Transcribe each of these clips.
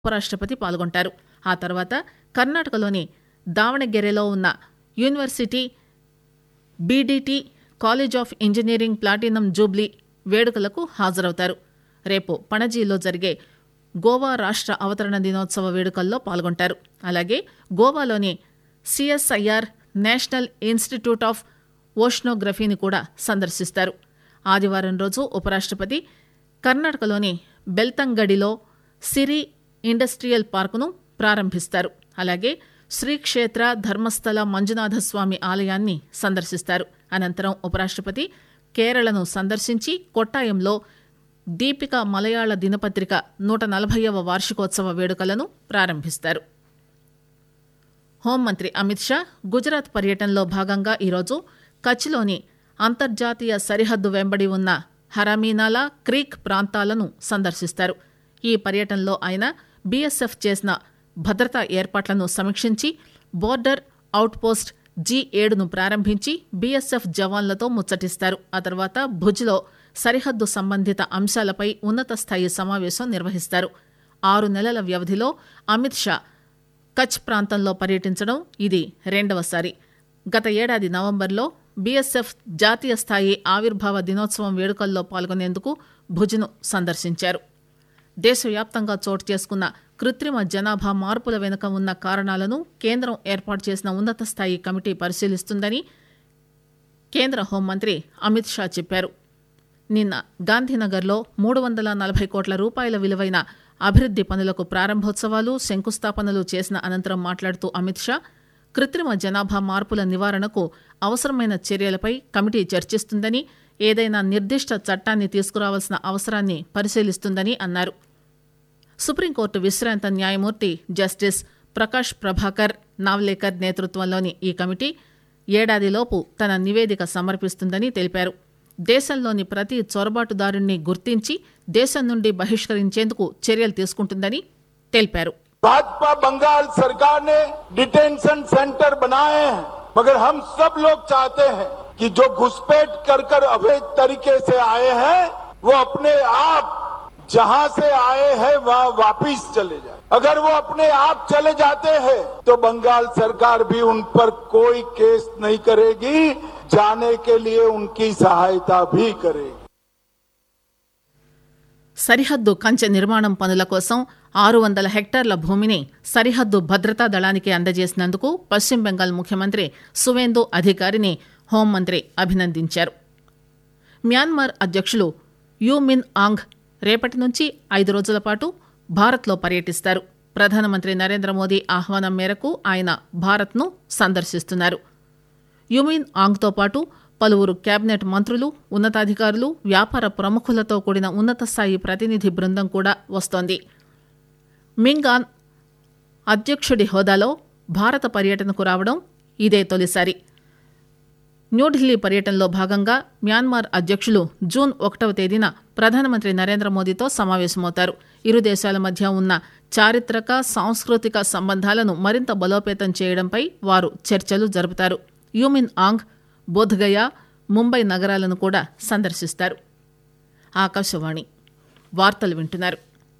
ఉపరాష్టపతి పాల్గొంటారు ఆ తర్వాత కర్ణాటకలోని దావణగెరెలో ఉన్న university BDT college of engineering platinum jubilee వేడుకలకు హాజరవుతారు రేపు పణజీలో జరిగే గోవా రాష్ట అవతరణ దినోత్సవ వేడుకల్లో పాల్గొంటారు అలాగే గోవాలోని సిఎస్ఐఆర్ నేషనల్ ఇన్స్టిట్యూట్ ఆఫ్ ఓష్నోగ్రఫీని కూడా సందర్శిస్తారు ఆదివారం రోజు ఉపరాష్టపతి కర్ణాటకలోని బెల్తంగడిలో సిరి ఇండస్ట్రియల్ పార్కును ప్రారంభిస్తారు అలాగే శ్రీక్షేత్ర ధర్మస్థల మంజునాథ స్వామి ఆలయాన్ని సందర్శిస్తారు అనంతరం ఉపరాష్టపతి కేరళను సందర్శించి కొట్టాయంలో దీపిక మలయాళ దినపత్రిక నూట నలభైవ వార్షికోత్సవ వేడుకలను ప్రారంభిస్తారు హోంమంత్రి అమిత్ షా గుజరాత్ పర్యటనలో భాగంగా ఈరోజు కచ్లోని అంతర్జాతీయ సరిహద్దు వెంబడి ఉన్న హరమీనాలా క్రీక్ ప్రాంతాలను సందర్శిస్తారు ఈ పర్యటనలో ఆయన బీఎస్ఎఫ్ చేసిన భద్రతా ఏర్పాట్లను సమీక్షించి బోర్డర్ అవుట్పోస్ట్ జీ ఏడును ప్రారంభించి బీఎస్ఎఫ్ జవాన్లతో ముచ్చటిస్తారు ఆ తర్వాత భుజ్లో సరిహద్దు సంబంధిత అంశాలపై ఉన్నత స్థాయి సమావేశం నిర్వహిస్తారు ఆరు నెలల వ్యవధిలో అమిత్ షా కచ్ ప్రాంతంలో పర్యటించడం ఇది రెండవసారి గత ఏడాది నవంబర్లో బీఎస్ఎఫ్ జాతీయ స్థాయి ఆవిర్భావ దినోత్సవం వేడుకల్లో పాల్గొనేందుకు భుజ్ను సందర్శించారు దేశవ్యాప్తంగా చోటు చేసుకున్న కృత్రిమ జనాభా మార్పుల వెనుక ఉన్న కారణాలను కేంద్రం ఏర్పాటు చేసిన ఉన్నత స్థాయి కమిటీ పరిశీలిస్తుందని కేంద్ర హోంమంత్రి అమిత్ షా చెప్పారు నిన్న గాంధీనగర్లో మూడు వందల నలభై కోట్ల రూపాయల విలువైన అభివృద్ది పనులకు ప్రారంభోత్సవాలు శంకుస్థాపనలు చేసిన అనంతరం మాట్లాడుతూ అమిత్ షా కృత్రిమ జనాభా మార్పుల నివారణకు అవసరమైన చర్యలపై కమిటీ చర్చిస్తుందని ఏదైనా నిర్దిష్ట చట్టాన్ని తీసుకురావాల్సిన అవసరాన్ని పరిశీలిస్తుందని అన్నారు సుప్రీంకోర్టు విశ్రాంత న్యాయమూర్తి జస్టిస్ ప్రకాష్ ప్రభాకర్ నావ్లేకర్ నేతృత్వంలోని ఈ కమిటీ ఏడాదిలోపు తన నివేదిక సమర్పిస్తుందని తెలిపారు దేశంలోని ప్రతి చొరబాటుదారుణ్ణి గుర్తించి దేశం నుండి బహిష్కరించేందుకు చర్యలు తీసుకుంటుందని తెలిపారు भाजपा बंगाल सरकार ने डिटेंशन सेंटर बनाए हैं मगर हम सब लोग चाहते हैं कि जो घुसपैठ कर कर अवैध तरीके से आए हैं वो अपने आप जहां से आए हैं वहां वापिस चले जाए अगर वो अपने आप चले जाते हैं तो बंगाल सरकार भी उन पर कोई केस नहीं करेगी जाने के लिए उनकी सहायता भी करेगी సరిహద్దు కంచె నిర్మాణం పనుల కోసం ఆరు వందల హెక్టార్ల భూమిని సరిహద్దు భద్రతా దళానికి అందజేసినందుకు పశ్చిమ బెంగాల్ ముఖ్యమంత్రి సువేందు అధికారిని హోంమంత్రి అభినందించారు మ్యాన్మార్ అధ్యక్షులు యూ మిన్ ఆంగ్ రేపటి నుంచి ఐదు రోజుల పాటు భారత్లో పర్యటిస్తారు ప్రధానమంత్రి నరేంద్ర మోదీ ఆహ్వానం మేరకు ఆయన భారత్ను సందర్శిస్తున్నారు యుమిన్ ఆంగ్తో పాటు పలువురు కేబినెట్ మంత్రులు ఉన్నతాధికారులు వ్యాపార ప్రముఖులతో కూడిన ఉన్నత స్థాయి ప్రతినిధి బృందం కూడా వస్తోంది మింగాన్ అధ్యక్షుడి హోదాలో భారత పర్యటనకు రావడం ఇదే తొలిసారి న్యూఢిల్లీ పర్యటనలో భాగంగా మ్యాన్మార్ అధ్యక్షులు జూన్ ఒకటవ తేదీన ప్రధానమంత్రి నరేంద్ర మోదీతో సమావేశమవుతారు ఇరు దేశాల మధ్య ఉన్న చారిత్రక సాంస్కృతిక సంబంధాలను మరింత బలోపేతం చేయడంపై వారు చర్చలు జరుపుతారు యూమిన్ ఆంగ్ బోధ్గయ ముంబై నగరాలను కూడా సందర్శిస్తారు ఆకాశవాణి వార్తలు వింటున్నారు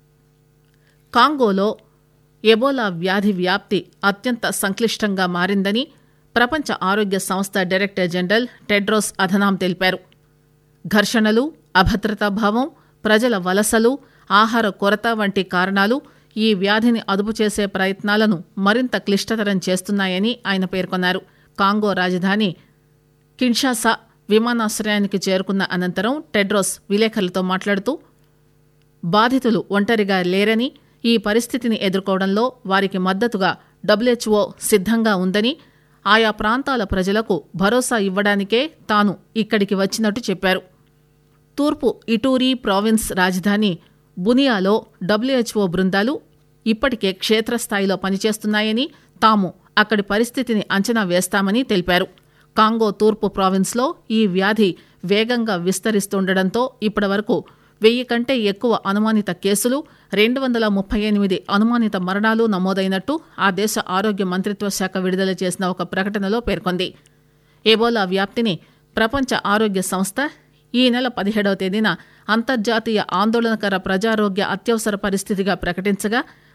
కాంగోలో ఎబోలా వ్యాధి వ్యాప్తి అత్యంత సంక్లిష్టంగా మారిందని ప్రపంచ ఆరోగ్య సంస్థ డైరెక్టర్ జనరల్ టెడ్రోస్ అధనాం తెలిపారు ఘర్షణలు అభద్రతాభావం ప్రజల వలసలు ఆహార కొరత వంటి కారణాలు ఈ వ్యాధిని అదుపు చేసే ప్రయత్నాలను మరింత క్లిష్టతరం చేస్తున్నాయని ఆయన పేర్కొన్నారు కాంగో రాజధాని కిన్షాసా విమానాశ్రయానికి చేరుకున్న అనంతరం టెడ్రోస్ విలేకరులతో మాట్లాడుతూ బాధితులు ఒంటరిగా లేరని ఈ పరిస్థితిని ఎదుర్కోవడంలో వారికి మద్దతుగా డబ్ల్యూహెచ్ఓ సిద్ధంగా ఉందని ఆయా ప్రాంతాల ప్రజలకు భరోసా ఇవ్వడానికే తాను ఇక్కడికి వచ్చినట్టు చెప్పారు తూర్పు ఇటూరీ ప్రావిన్స్ రాజధాని బునియాలో డబ్ల్యూహెచ్ఓ బృందాలు ఇప్పటికే క్షేత్రస్థాయిలో పనిచేస్తున్నాయని తాము అక్కడి పరిస్థితిని అంచనా వేస్తామని తెలిపారు కాంగో తూర్పు ప్రావిన్స్లో ఈ వ్యాధి వేగంగా విస్తరిస్తుండటంతో ఇప్పటివరకు వెయ్యి కంటే ఎక్కువ అనుమానిత కేసులు రెండు వందల ముప్పై ఎనిమిది అనుమానిత మరణాలు నమోదైనట్టు ఆ దేశ ఆరోగ్య మంత్రిత్వ శాఖ విడుదల చేసిన ఒక ప్రకటనలో పేర్కొంది ఎబోలా వ్యాప్తిని ప్రపంచ ఆరోగ్య సంస్థ ఈ నెల పదిహేడవ తేదీన అంతర్జాతీయ ఆందోళనకర ప్రజారోగ్య అత్యవసర పరిస్థితిగా ప్రకటించగా